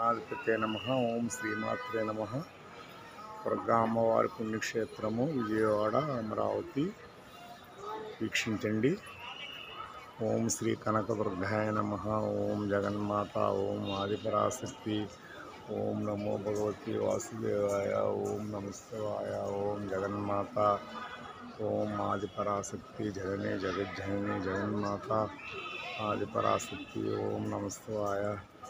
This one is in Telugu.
గణాధిపతే నమ ఓం శ్రీమాత్రే నమ దుర్గా అమ్మవారి పుణ్యక్షేత్రము విజయవాడ అమరావతి వీక్షించండి ఓం శ్రీ కనకదుర్గాయ నమ ఓం జగన్మాత ఓం ఆదిపరాశక్తి ఓం నమో భగవతి వాసుదేవాయ ఓం నమస్తవాయ ఓం జగన్మాత ఓం ఆదిపరాశక్తి జగనే జగజ్జనని జగన్మాత ఆదిపరాశక్తి ఓం నమస్తవాయ